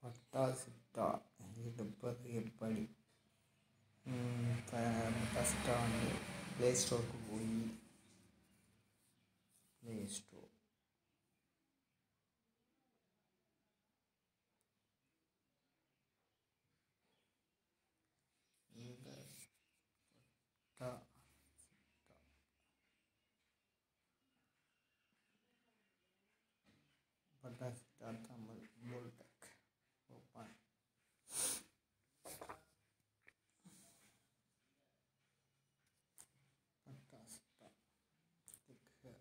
பட்டா சிட்டா எடுப்பது எப்படி இப்போ பட்டா சிட்டா வந்து ப்ளே ஸ்டோருக்கு போய் ப்ளே ஸ்டோர் இந்த பட்டா சிட்டா பட்டா சிட்டா தமிழ் போல்டெக் ஓப்பன் பட்டா சிட்டா click here.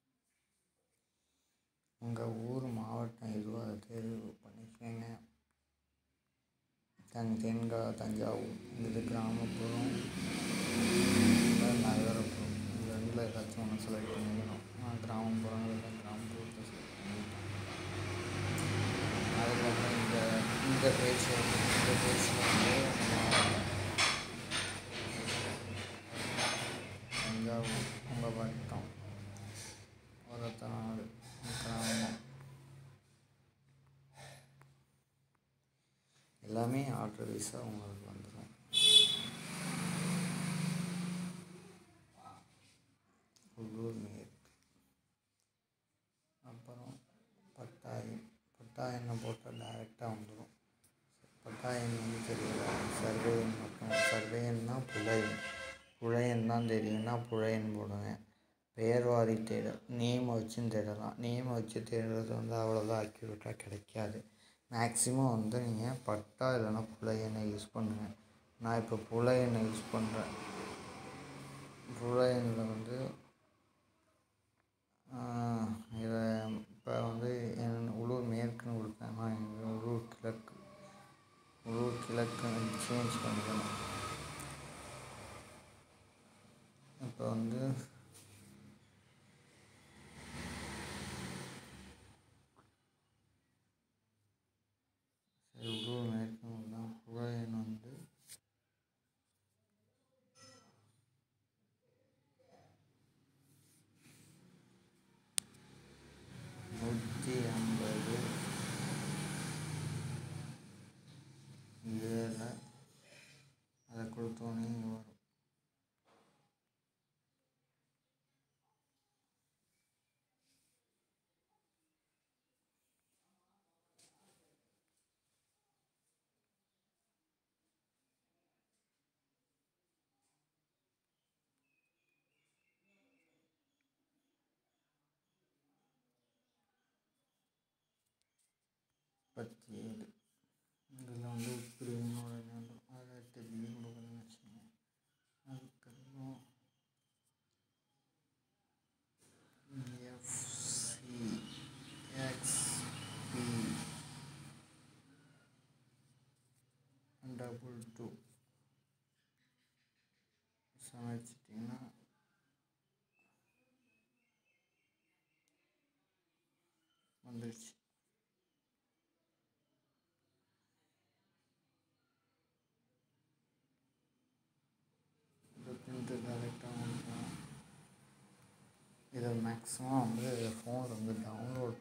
உங்கள் ஊர் மாவட்டம் எதுவோ அதை தேர்வு பண்ணிக்கோங்க தன் தென்கா தஞ்சாவூர் இது கிராமப்புறம் இல்லை நகரப்புறம் இது ரெண்டில் ஏதாச்சும் ஒன்று செலக்ட் பண்ணிக்கணும் நான் கிராமப்புறம் இல்லை கிராமப்புறத்தை செலக்ட் பண்ணிட்டேன் அதுக்கப்புறம் இந்த இந்த பேஜ் இந்த பேஜில் வந்து மாவட்டம் தஞ்சாவூர் உங்கள் வட்டம் ஒரத்தநாடு கிராமம் எல்லாமே ஆர்டர் வைஸாக உங்களுக்கு வந்துடும் உள்ளூர் மேற்கு அப்புறம் பட்டாயம் பட்டாயம்னு போட்டால் டைரெக்டாக வந்துடும் பட்டாயம் வந்து தெரியல சர்வேயன் மட்டும் சர்வேயன்னா புலையன் புழையன் தான் தெரியும்னா புழையன் போடுங்க பெயர் வாரி தேடல் நேமை வச்சும் தேடலாம் நேமை வச்சு தேடுறது வந்து அவ்வளோதான் அக்யூரேட்டாக கிடைக்காது மேக்ஸிமம் வந்து நீங்கள் பட்டா இல்லைன்னா புலையனை யூஸ் பண்ணுங்கள் நான் இப்போ புலையனை யூஸ் பண்ணுறேன் புலையனில் வந்து இதை இப்போ வந்து என் உள்ளூர் மேற்குன்னு கொடுத்தேன் நான் இங்கே உள்ளூர் கிழக்கு உள்ளூர் கிழக்குன்னு சேஞ்ச் பண்ணிக்கணும் இப்போ வந்து சரி உள்ளூர் மேற்குன்னு தான் புலையன் வந்து நூற்றி ஐம்பது ஏழு அதை கொடுத்தோன்னே இங்கே வரும் முப்பத்தி ஏழு இதில் வந்து உட்பிரிவினோட வேண்டும் அதில் எட்டு பில்லு கொடுக்குறேன்னு வச்சுக்கோங்க அதுக்கப்புறம் எஃப்சி எக்ஸ்பி டபுள் டூ சமைச்சிட்டிங்கன்னா வந்துடுச்சு இந்த பிரிண்ட்டு கரெக்டாக வந்துடும் இதை மேக்ஸிமம் வந்து ஃபோனில் வந்து டவுன்லோட்